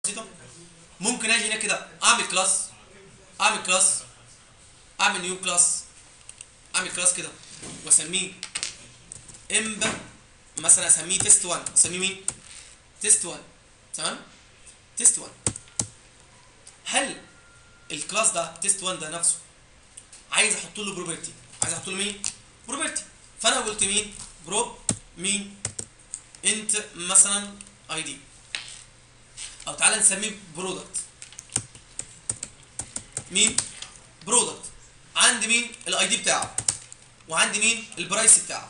بسيطه ممكن اجي هنا كده اعمل كلاس اعمل كلاس اعمل نيو كلاس اعمل كلاس كده واسميه امب مثلا اسميه تيست 1 اسميه مين تيست 1 تمام تيست 1 هل الكلاس ده تيست 1 ده نفسه عايز احط له بروبرتي عايز احط له مين بروبرتي فانا قلت مين بروب مين انت مثلا اي دي او تعالى نسميه برودكت مين برودكت عندي مين الاي دي بتاعه وعندي مين البرايس بتاعه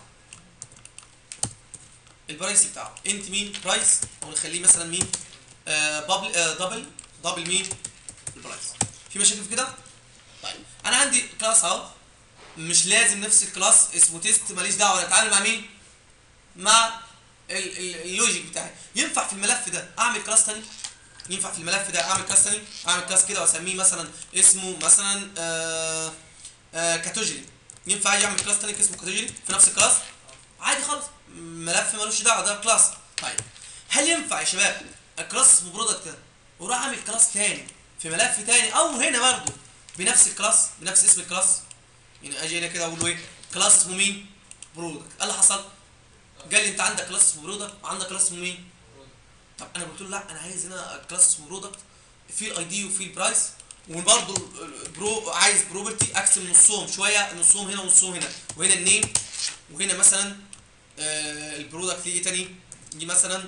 البرايس بتاعه انت مين برايس او نخليه مثلا مين آه بابل آه دبل دبل مين البرايس في مشاكل في كده طيب انا عندي كلاس اهو مش لازم نفس الكلاس اسمه تيست ماليش دعوه انا اتعامل مع مين مع ال- ال- اللوجيك بتاعي ينفع في الملف ده اعمل كلاس تاني ينفع في الملف ده اعمل كلاس تاني اعمل كلاس كده واسميه مثلا اسمه مثلا آه آه كاتوجري ينفع اجي اعمل كلاس تاني اسمه كاتوجري في نفس الكلاس عادي خالص ملف ملوش دعوه ده كلاس طيب هل ينفع يا شباب الكلاس اسمه برودكت ده واروح اعمل كلاس تاني في ملف تاني او هنا برضه بنفس الكلاس بنفس اسم الكلاس يعني اجي هنا كده اقول له ايه كلاس اسمه مين برودكت ايه اللي حصل قال لي انت عندك كلاس اسمه برودكت وعندك كلاس اسمه مين طب انا قلت له لا انا عايز هنا كلاس اسمه برودكت في الاي دي وفي البرايس وبرضه برو عايز بروبرتي اقسم نصهم شويه نصهم هنا ونصهم هنا وهنا النيم وهنا مثلا آه البرودكت ليه ايه تاني دي مثلا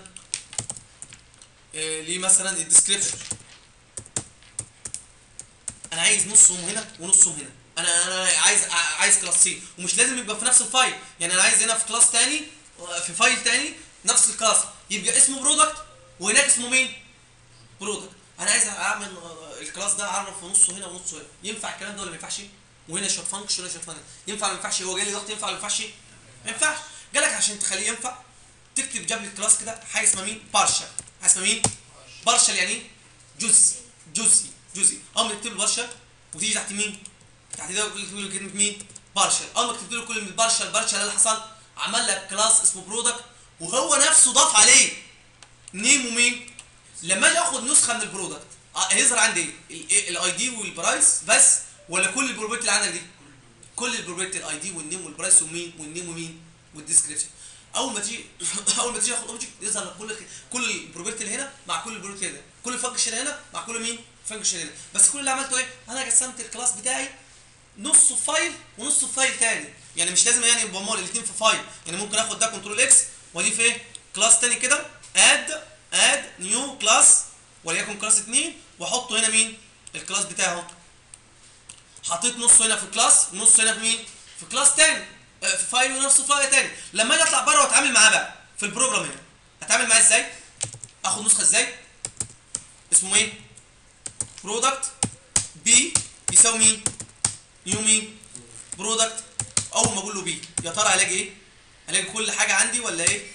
آه ليه مثلا الديسكريبشن انا عايز نصهم هنا ونصهم هنا انا انا عايز عايز كلاس سي ومش لازم يبقى في نفس الفايل يعني انا عايز هنا في كلاس تاني في فايل تاني نفس الكلاس يبقى اسمه برودكت وهناك اسمه مين برودكت انا عايز اعمل آه، الكلاس ده اعرف نصه هنا ونصه هنا ينفع الكلام ده ولا ما ينفعش وهنا شوت فانكشن ولا شوت فانكشن ينفع ولا ما ينفعش هو جاي لي ضغط ينفع ولا ما ينفعش ما ينفعش جالك عشان تخليه ينفع تكتب جنب الكلاس كده حاجه اسمها مين بارشل حاجه اسمها مين بارشل يعني ايه جزء جزئي جزئي اول ما تكتب له بارشل وتيجي تحت مين تحت ده تقول له كلمه مين بارشل اول ما كتبت له كلمه بارشل بارشل إيه اللي حصل عمل لك كلاس اسمه برودكت وهو نفسه ضاف عليه نيم ومين لما اجي اخد نسخه من البرودكت آه، هيظهر عندي ايه الاي دي والبرايس بس ولا كل البروبرتي اللي عندك دي كل البروبرتي الاي دي والنيم والبرايس ومين والنيم ومين والديسكريبشن اول ما تيجي اول ما تيجي اخد اوبجكت يظهر لك كل كل البروبرتي اللي هنا مع كل البروبرتي اللي هنا كل فانكشن هنا مع كل مين فانكشن هنا بس كل اللي عملته ايه انا قسمت الكلاس بتاعي نصه في فايل ونصه في فايل تاني يعني مش لازم يعني يبقى مول الاثنين في فايل يعني ممكن اخد ده كنترول اكس واضيف ايه كلاس تاني كده اد اد نيو كلاس وليكن كلاس 2 واحطه هنا مين الكلاس بتاعه حطيت نص هنا في كلاس ونص هنا في مين في كلاس تاني آه، في فايل ونفس فايل تاني لما اجي اطلع بره واتعامل معاه بقى في البروجرام هنا اتعامل معاه ازاي اخد نسخه ازاي اسمه ايه برودكت بي يساوي مين نيو مين برودكت اول ما اقول له بي يا ترى الاقي ايه الاقي كل حاجه عندي ولا ايه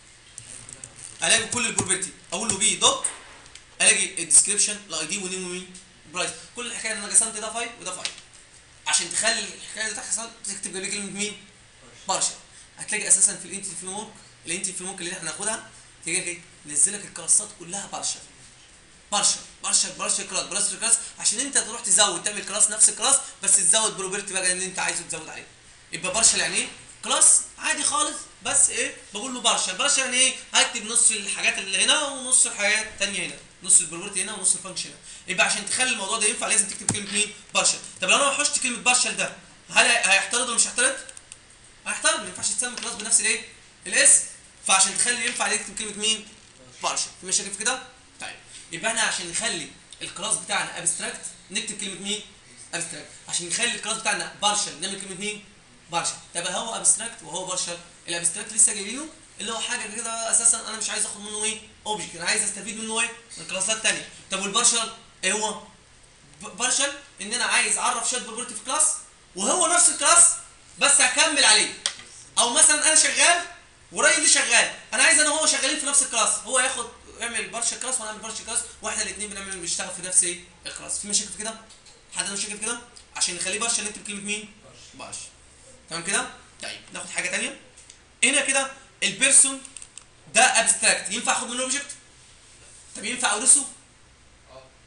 الاقي كل البروبرتي اقول له بي دوت الاقي الديسكربشن الاي دي ونيم ومين برايس كل الحكايه ان انا قسمت ده فايل وده فايل عشان تخلي الحكايه دي تحصل تكتب جنب كلمه مين بارشل هتلاقي اساسا في الانتي فريم ورك الانتي فريم ورك اللي احنا هناخدها تلاقي ايه نزلك الكلاسات كلها بارشل بارشل بارشل بارشل كلاس بارشل كلاس عشان انت تروح تزود تعمل كلاس نفس الكلاس بس تزود بروبرتي بقى اللي انت عايزه تزود عليه يبقى بارشل يعني ايه كلاس عادي خالص بس ايه بقول له بارشل بارشل يعني ايه هكتب نص الحاجات اللي هنا ونص الحاجات الثانيه هنا نص البروبرتي هنا ونص الفانكشن هنا يبقى عشان تخلي الموضوع ده ينفع لازم تكتب كلمه مين بارشل طب لو انا ما حشت كلمه بارشل ده هل هيحترض ولا مش هيحترض هيحترض ما ينفعش تسمي كلاس بنفس الايه الاس فعشان تخلي ينفع يكتب كلمه مين بارشل في مشاكل في كده طيب يبقى احنا عشان نخلي الكلاس بتاعنا ابستراكت نكتب كلمه مين ابستراكت عشان نخلي الكلاس بتاعنا بارشل نعمل كلمه مين بارشل طب هو ابستراكت وهو بارشل الابستراكت لسه جايبينه اللي هو حاجه كده اساسا انا مش عايز اخد منه ايه اوبجكت انا عايز استفيد منه ايه من كلاسات ثانيه طب والبارشل ايه هو ب- بارشل ان انا عايز اعرف شويه بروبرتي في كلاس وهو نفس الكلاس بس هكمل عليه او مثلا انا شغال وراي اللي شغال انا عايز انا وهو شغالين في نفس الكلاس هو ياخد يعمل بارشل كلاس وانا اعمل بارشل كلاس واحنا الاثنين بنعمل بنشتغل في نفس ايه الكلاس في مشاكل في كده حد عنده مشاكل في كده عشان نخليه بارشل نكتب كلمه مين بارشل تمام كده طيب ناخد حاجه ثانيه هنا كده البيرسون ده ابستراكت ينفع اخد منه اوبجكت طب ينفع اورثه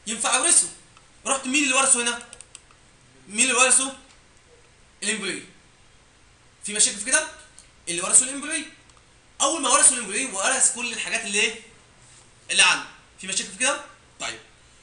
ينفع اورثه رحت مين اللي ورثه هنا مين اللي ورثه الامبلوي في مشاكل في كده اللي ورثه الامبلوي اول ما ورثه الامبلوي ورث كل الحاجات اللي ايه اللي عنده في مشاكل في كده طيب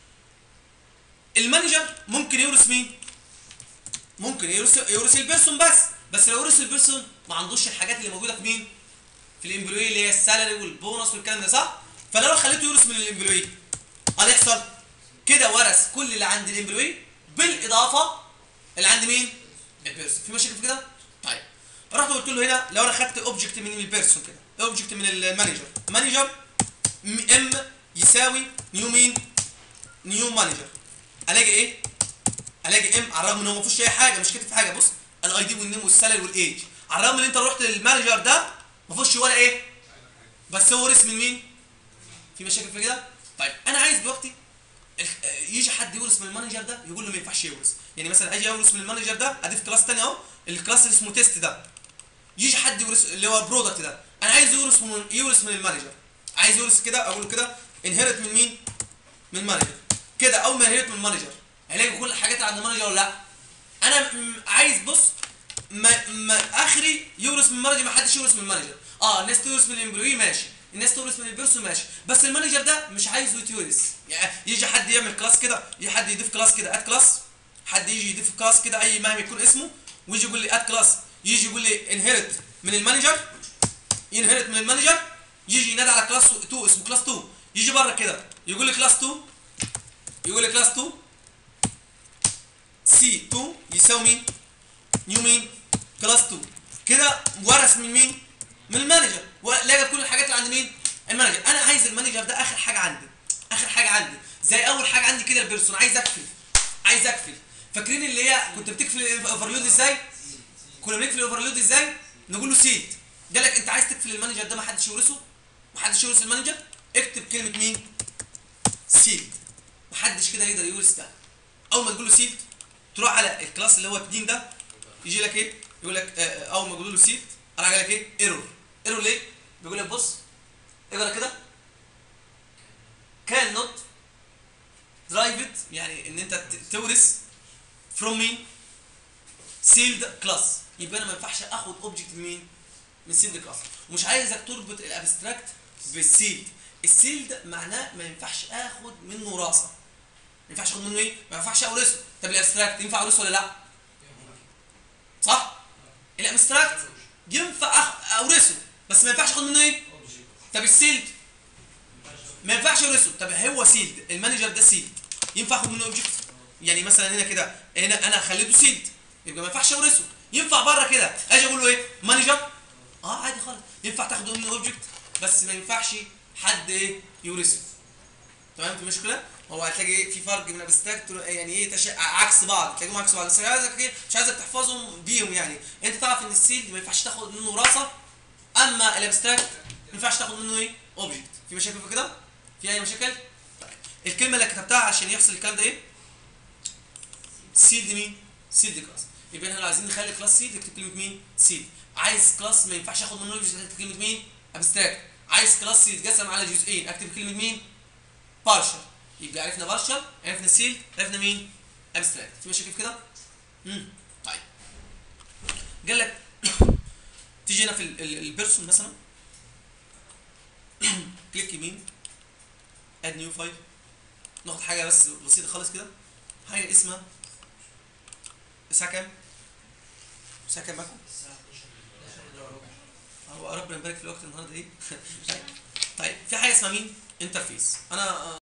المانجر ممكن يورث مين ممكن يورث يورث البيرسون بس بس لو ورث البيرسون ما عندوش الحاجات اللي موجوده في مين في الامبلوي اللي هي السالري والبونص والكلام ده صح فلو خليته يورث من الامبلوي هيحصل كده ورث كل اللي عند الامبلوي بالاضافه اللي عند مين البيرسون في مشاكل في كده طيب رحت قلت له هنا لو انا خدت اوبجكت من البيرسون كده اوبجكت من المانجر مانجر ام يساوي نيو مين نيو مانجر الاقي ايه الاقي ام على الرغم ان هو ما فيهوش اي حاجه مش كاتب في حاجه بص الاي دي والنيم والسالري والايج على الرغم ان انت رحت للمانجر ده ما فيهوش ولا ايه بس هو ورث من مين في مشاكل في كده طيب انا عايز دلوقتي ال- آه، يجي حد يورث من المانجر ده يقول له ما ينفعش يورث يعني مثلا اجي اورث من المانجر ده اضيف كلاس تاني اهو الكلاس اللي اسمه تيست ده يجي حد يورث اللي هو البرودكت ده انا عايز يورث من يورث من المانجر عايز يورث كده اقول له كده انهرت من مين من المانجر كده اول ما انهرت من المانجر هيلاقي كل الحاجات اللي عند المانجر ولا لا انا م- عايز بص ما, ما اخري يورث من المانجر ما حدش يورث من المانجر اه الناس تورث من الامبلوي ماشي الناس تورث من البيرسون ماشي بس المانجر ده مش عايزه يتورث يعني يجي حد يعمل كلاس كده يجي حد يضيف كلاس كده اد كلاس حد يجي يضيف كلاس كده اي مهما يكون اسمه ويجي يقول لي اد كلاس يجي يقول لي انهرت من المانجر ينهرت من المانجر يجي ينادي على كلاس 2 اسمه كلاس 2 يجي بره كده يقول لي كلاس 2 يقول لي كلاس 2 سي 2 يساوي مين نيو مين كلاس 2 كده ورث من مين من المانجر ولقى كل الحاجات اللي عند مين المانجر انا عايز المانجر ده اخر حاجه عندي اخر حاجه عندي زي اول حاجه عندي كده البيرسون عايز اقفل عايز اقفل فاكرين اللي هي كنت بتقفل الاوفرلود ازاي كنا بنقفل الاوفرلود ازاي نقول له سيد قال لك انت عايز تقفل المانجر ده ما حدش يورثه ما حدش يورث المانجر اكتب كلمه مين سيد ما حدش كده يقدر يورث ده اول ما تقول له سيد تروح على الكلاس اللي هو 2 ده يجي لك ايه يقول لك آه، آه، اول ما تقول له سيد انا لك ايه ايرور ايرور ليه بيقول لك بص اقرا كده كان نوت درايفد يعني ان انت ت- تورث فروم مين سيلد كلاس يبقى انا ما ينفعش اخد اوبجكت من مين من سيلد كلاس ومش عايزك تربط الابستراكت بالسيلد السيلد معناه ما ينفعش اخد منه وراثه ما ينفعش اخد منه ايه ما ينفعش اورثه طب الابستراكت ينفع اورثه ولا لا صح الابستراكت ينفع أخ- اورثه بس ما ينفعش اخد منه ايه طب السيلد ما ينفعش اورثه طب هو سيلد المانجر ده سيلد ينفع اخد منه اوبجكت يعني مثلا هنا كده هنا انا خليته سيلد يبقى ما ينفعش اورثه ينفع بره كده اجي اقول له ايه مانجر اه عادي خالص ينفع تاخد منه اوبجكت بس ما ينفعش حد ايه يورثه تمام في مشكله هو هتلاقي ايه في فرق من ابستراكت يعني ايه تش... عكس بعض تلاقيهم عكس بعض بس مش عايزك ايه مش عايزك تحفظهم بيهم يعني انت تعرف ان السيلد ما ينفعش تاخد منه وراثه اما الابستراكت ما ينفعش تاخد منه ايه اوبجكت في مشاكل في كده في اي مشاكل طيب الكلمه اللي كتبتها عشان يحصل الكلام ده ايه سيلد مين سيلد كلاس يبقى احنا لو عايزين نخلي كلاس سيلد اكتب كلمه مين سيلد عايز كلاس ما ينفعش اخد منه اوبجكت اكتب كلمه مين ابستراكت عايز كلاس يتقسم على جزئين اكتب كلمه مين بارشل يبقى عرفنا بارشل عرفنا سيلد عرفنا مين ابستراكت في مشاكل في كده امم طيب قال لك تيجي هنا في ال- ال- البيرسون مثلا كليك يمين اد نيو فايل ناخد حاجه بس بسيطه خالص كده حاجه اسمها الساعه كام؟ الساعه كام معاكم؟ هو ربنا يبارك في الوقت النهارده ايه؟ طيب. طيب في حاجه اسمها مين؟ انترفيس انا